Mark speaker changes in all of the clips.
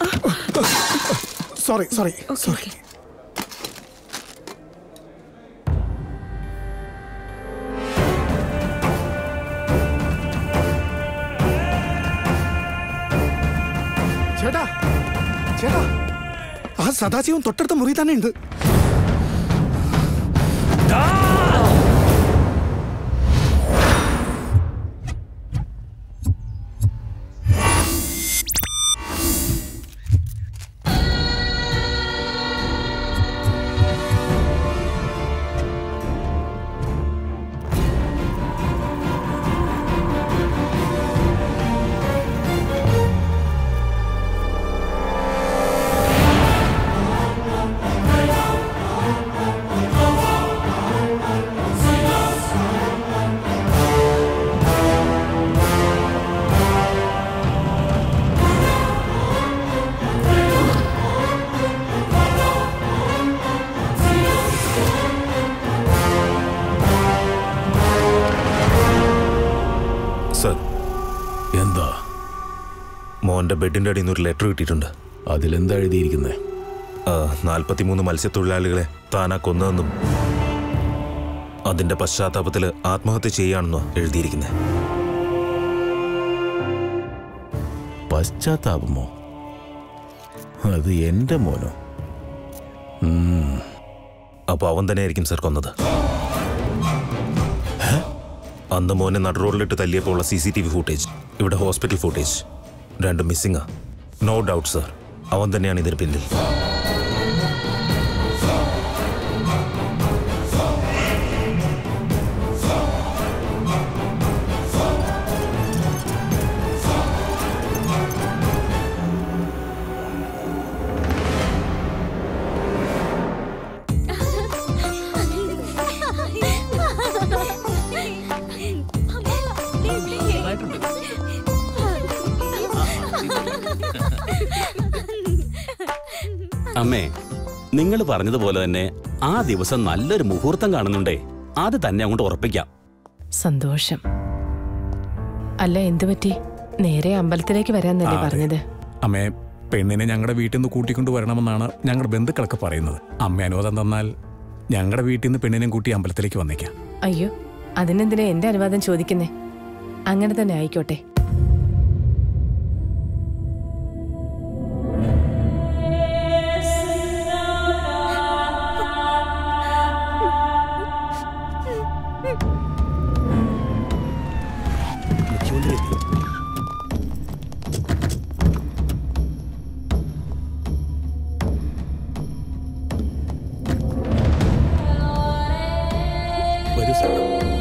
Speaker 1: Sorry sorry sorry ചേട്ടാ ചേട്ടാ ആ സദാശിവം തൊട്ടടുത്ത മുറി തന്നെ ഉണ്ട്
Speaker 2: സർ
Speaker 3: എന്താ
Speaker 2: മോന്റെ ബെഡിന്റെ അടിയിൽ നിന്ന് ഒരു ലെറ്റർ കിട്ടിയിട്ടുണ്ട്
Speaker 3: അതിലെന്താ എഴുതിയിരിക്കുന്നത്
Speaker 2: നാൽപ്പത്തിമൂന്ന് മത്സ്യത്തൊഴിലാളികളെ താനാ കൊന്നതെന്നും അതിന്റെ പശ്ചാത്താപത്തിൽ ആത്മഹത്യ ചെയ്യാണെന്നോ എഴുതിയിരിക്കുന്നത്
Speaker 3: പശ്ചാത്താപമോ അത് എന്റെ മോനോ ഉം,
Speaker 2: അപ്പൊ അവൻ തന്നെ ആയിരിക്കും സർ കൊന്നത് അന്ന് മോനെ നടുറോഡിലിട്ട് തല്ലിയപ്പോൾ ഉള്ള C C T V footage ഇവിടെ ഹോസ്പിറ്റൽ ഫുട്ടേജ് രണ്ടും മിസ്സിംഗ് നോ ഡൗട്ട് സർ അവൻ തന്നെയാണ് ഇതിന് പിന്നിൽ
Speaker 4: അമ്മേ നിങ്ങൾ പറഞ്ഞതുപോലെ തന്നെ ആ ദിവസം നല്ലൊരു മുഹൂർത്തം കാണുന്നുണ്ടേ അത് തന്നെ അങ്ങോട്ട് ഉറപ്പിക്കാം
Speaker 5: സന്തോഷം അല്ല എന്തു പറ്റി നേരെ അമ്പലത്തിലേക്ക് വരാന്നല്ലേ പറഞ്ഞത്
Speaker 6: അമ്മേ പെണ്ണിനെ ഞങ്ങളുടെ വീട്ടിൽ നിന്ന് കൂട്ടിക്കൊണ്ട് വരണമെന്നാണ് ഞങ്ങളുടെ ബന്ധുക്കളൊക്കെ പറയുന്നത് അമ്മ അനുവാദം തന്നാൽ ഞങ്ങളുടെ വീട്ടിൽ നിന്ന് പെണ്ണിനെയും കൂട്ടി അമ്പലത്തിലേക്ക് വന്നേക്കാം
Speaker 5: അയ്യോ അതിനെന്തിനാ എന്റെ അനുവാദം ചോദിക്കുന്നേ അങ്ങനെ തന്നെ ആയിക്കോട്ടെ
Speaker 6: വരൂ സാർ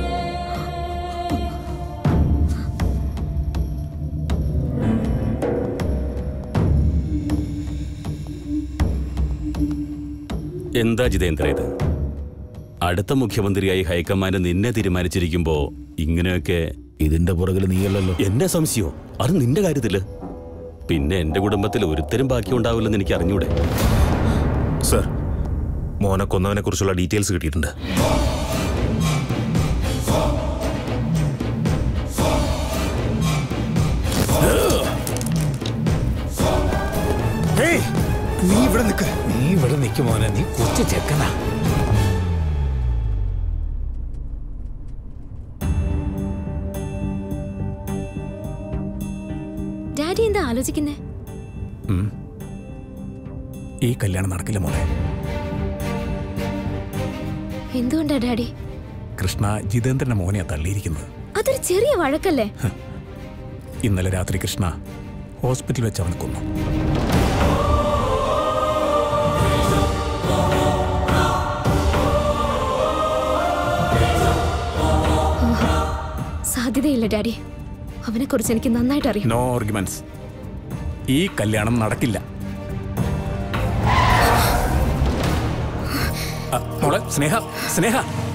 Speaker 4: എന്താ ജിതേന്ദ്ര ഇത് അടുത്ത മുഖ്യമന്ത്രിയായി ഹൈക്കമാൻഡ് നിന്നെ തീരുമാനിച്ചിരിക്കുമ്പോ ഇങ്ങനെയൊക്കെ
Speaker 3: ഇതിന്റെ പുറകിൽ നീയല്ലല്ലോ
Speaker 4: എന്നെ സംശയോ അത് നിന്റെ കാര്യത്തില് പിന്നെ എന്റെ കുടുംബത്തിൽ ഒരുത്തരും ബാക്കി ഉണ്ടാവില്ലെന്ന് എനിക്ക് അറിഞ്ഞൂടെ
Speaker 2: സർ മോനെ കൊന്നവനെ കുറിച്ചുള്ള ഡീറ്റെയിൽസ് കിട്ടിയിട്ടുണ്ട്
Speaker 1: ഏയ് നീ ഇവിടെ നിൽക്ക്
Speaker 7: നീ ഇവിടെ നിൽക്കും മോനെ നീ കൊച്ചു ചെക്കനാ
Speaker 8: ഡാഡി എന്താ ആലോചിക്കുന്നേ
Speaker 6: ഉം. ഈ കല്യാണം നടക്കില്ല മോനെ
Speaker 8: എന്തുകൊണ്ടാ ഡാഡി
Speaker 6: കൃഷ്ണ ജിതേന്ദ്രന്റെ മോനെയാ തള്ളിയിരിക്കുന്നത്
Speaker 8: അതൊരു ചെറിയ വഴക്കല്ലേ
Speaker 6: ഇന്നലെ രാത്രി കൃഷ്ണ ഹോസ്പിറ്റലിൽ വെച്ച് അവനെ കൊന്നു
Speaker 8: സാധ്യതയില്ല ഡാഡി അവനെ കുറിച്ച് എനിക്ക് നന്നായിട്ട് അറിയാം
Speaker 6: നോ ആർഗ്യുമെന്റ്സ് ഈ കല്യാണം നടക്കില്ല ആ, മോളെ സ്നേഹ സ്നേഹ